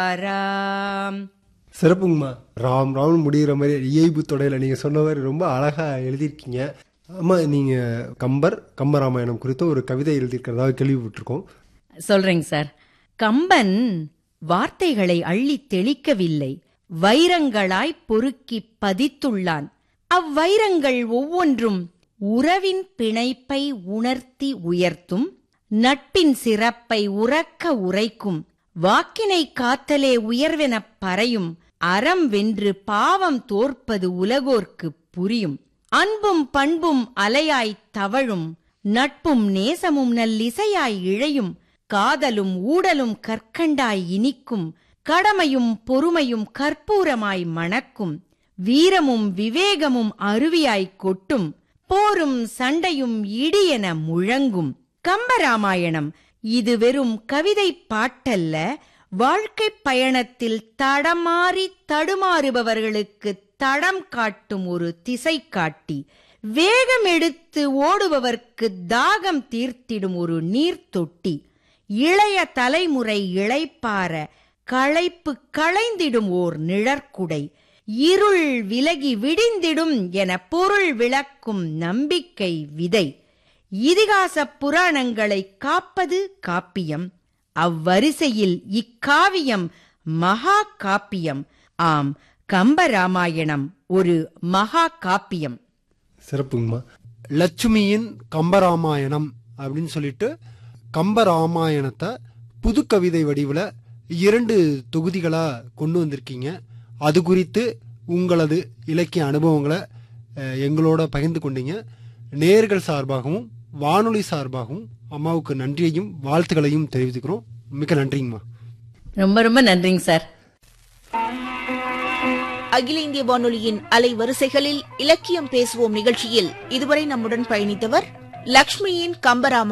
ராம் சிறப்புங்கம்மா ராம் ராம் முடிகிற மாதிரி இயல்பு தொடையில நீங்க சொன்ன மாதிரி ரொம்ப அழகா எழுதியிருக்கீங்க அம்மா நீங்க கம்பர் கம்பராமாயணம் குறித்த ஒரு கவிதை எழுதியிருக்கிறதாக கேள்விப்பட்டிருக்கோம் சொல்றேங்க சார் கம்பன் வார்த்தைகளை அள்ளித் தெளிக்கவில்லை வைரங்களாய் பொறுக்கி பதித்துள்ளான் அவ்வைரங்கள் ஒவ்வொன்றும் உறவின் பிணைப்பை உணர்த்தி உயர்த்தும் நட்பின் சிறப்பை உறக்க உரைக்கும் வாக்கினை காத்தலே உயர்வெனப் பறையும் அறம் வென்று பாவம் தோற்பது உலகோர்க்குப் புரியும் அன்பும் பண்பும் அலையாய் தவழும் நட்பும் நேசமும் நல்லிசையாய் இழையும் காதலும் ஊடலும் கற்கண்டாய் இனிக்கும் கடமையும் பொறுமையும் கற்பூரமாய் மணக்கும் வீரமும் விவேகமும் அருவியாய் கொட்டும் போரும் சண்டையும் இடியென முழங்கும் கம்பராமாயணம் இது வெறும் கவிதை பாட்டல்ல வாழ்க்கைப் பயணத்தில் தடமாறி தடுமாறுபவர்களுக்கு தடம் காட்டும் ஒரு திசை காட்டி வேகம் எடுத்து ஓடுபவர்க்கு தாகம் தீர்த்திடும் ஒரு நீர் தொட்டி இளைய தலைமுறை இளைப்பார களைப்பு களைந்திடும் ஓர் நிழற்குடை இருள் விலகி விடிந்திடும் என பொருள் விளக்கும் நம்பிக்கை விதை இதிகாச புராணங்களை காப்பது காப்பியம் அவ்வரிசையில் இக்காவியம் மகா காப்பியம் ஆம் கம்பராமாயணம் ஒரு மகா காப்பியம் சிறப்புங்கம்மா லட்சுமியின் கம்பராமாயணம் அப்படின்னு சொல்லிட்டு கம்பராமாயணத்தை புது கவிதை வடிவில் இரண்டு தொகுதிகளாக கொண்டு வந்திருக்கீங்க அது குறித்து உங்களது இலக்கிய அனுபவங்களை அஹ், எங்களோட பகிர்ந்து கொண்டீங்க நேர்கள் சார்பாகவும் வானொலி சார்பாகவும் அம்மாவுக்கு நன்றியையும் வாழ்த்துக்களையும் தெரிவித்துக்கிறோம் மிக்க நன்றிங்கம்மா ரொம்ப ரொம்ப நன்றிங்க சார் அகில இந்திய வானொலியின் அலைவரிசைகளில் இலக்கியம் பேசுவோம் நிகழ்ச்சியில் இதுவரை நம்முடன் பயணித்தவர் லக்ஷ்மியின் கம்பராமா